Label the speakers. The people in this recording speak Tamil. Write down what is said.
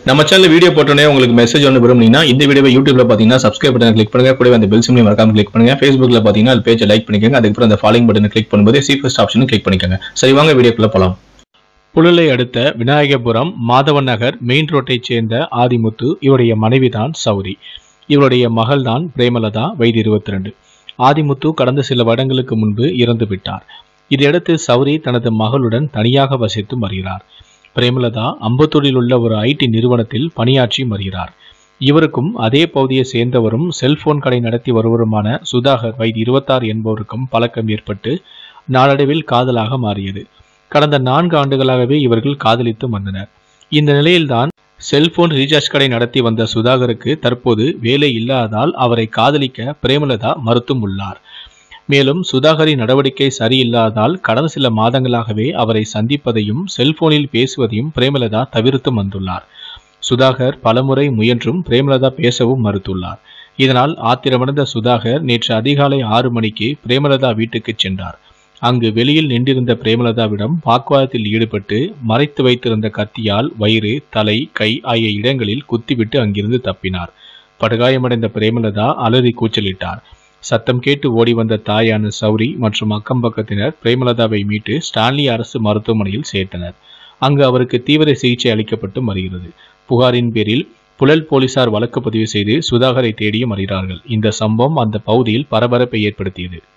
Speaker 1: நம்ம சேனல் வீடியோ போட்டோன்னே உங்களுக்கு மெசேஜ் ஒன்று விரும்புனீங்கன்னா இந்த வீடியோவை யூடியூப்ல பார்த்தீங்கன்னா சப்ஸ்கிரைப் பட்டன் கிளிக் பண்ணுங்க கூடவே அந்த பெல் சிம்லையும் மறக்காம கிளிக் பண்ணுங்க ஃபேஸ்புக்ல பார்த்தீங்கன்னா அது பேஜை லைக் பண்ணிக்கோங்க அதுக்கப்புறம் அந்த ஃபாலோயிங் பட்டனை கிளிக் பண்ணும்போது சீஃபஸ்ட் ஆப்ஷனும் கிளிக் பண்ணிக்கோங்க சரி வாங்க வீடியோக்குள்ள போலாம் புழலை அடுத்த விநாயகபுரம் மாதவன் நகர் மெயின் ரோட்டைச் சேர்ந்த ஆதிமுத்து இவருடைய மனைவிதான் சௌரி இவருடைய மகள்தான் பிரேமலதா வயது இருபத்தி ரெண்டு ஆதிமுத்து கடந்த சில வருடங்களுக்கு முன்பு இறந்து விட்டார் இதையடுத்து சௌரி தனது மகளுடன் தனியாக வசித்து வருகிறார் பிரேமலதா அம்பத்தூரில் உள்ள ஒரு ஐடி நிறுவனத்தில் பணியாற்றி வருகிறார் இவருக்கும் அதே பகுதியை சேர்ந்தவரும் செல்போன் கடை நடத்தி வருவருமான சுதாகர் வயது இருபத்தாறு என்பவருக்கும் பழக்கம் ஏற்பட்டு நாளடைவில் காதலாக மாறியது கடந்த நான்கு ஆண்டுகளாகவே இவர்கள் காதலித்து வந்தனர் இந்த நிலையில்தான் செல்போன் ரீசார்ஜ் கடை நடத்தி வந்த சுதாகருக்கு தற்போது வேலை இல்லாததால் அவரை காதலிக்க பிரேமலதா மறுத்தும் உள்ளார் மேலும் சுதாகரின் நடவடிக்கை சரியில்லாததால் கடந்த சில மாதங்களாகவே அவரை சந்திப்பதையும் செல்போனில் பேசுவதையும் பிரேமலதா தவிர்த்து வந்துள்ளார் சுதாகர் பலமுறை முயன்றும் பிரேமலதா பேசவும் மறுத்துள்ளார் இதனால் ஆத்திரமடைந்த சுதாகர் நேற்று அதிகாலை ஆறு மணிக்கு பிரேமலதா வீட்டுக்கு சென்றார் அங்கு வெளியில் நின்றிருந்த பிரேமலதாவிடம் வாக்குவாதத்தில் ஈடுபட்டு மறைத்து வைத்திருந்த கத்தியால் வயிறு தலை கை ஆகிய இடங்களில் குத்திவிட்டு அங்கிருந்து தப்பினார் படுகாயமடைந்த பிரேமலதா அலறி கூச்சலிட்டார் சத்தம் கேட்டு ஓடி வந்த தாயான சௌரி மற்றும் அக்கம் பக்கத்தினர் பிரேமலதாவை மீட்டு ஸ்டான்லி அரசு மருத்துவமனையில் சேர்த்தனர் அங்கு அவருக்கு தீவிர சிகிச்சை அளிக்கப்பட்டு வருகிறது புகாரின் பேரில் புழல் போலீசார் வழக்கு பதிவு செய்து சுதாகரை தேடியும் வருகிறார்கள் இந்த சம்பவம் அந்த பகுதியில் பரபரப்பை ஏற்படுத்தியது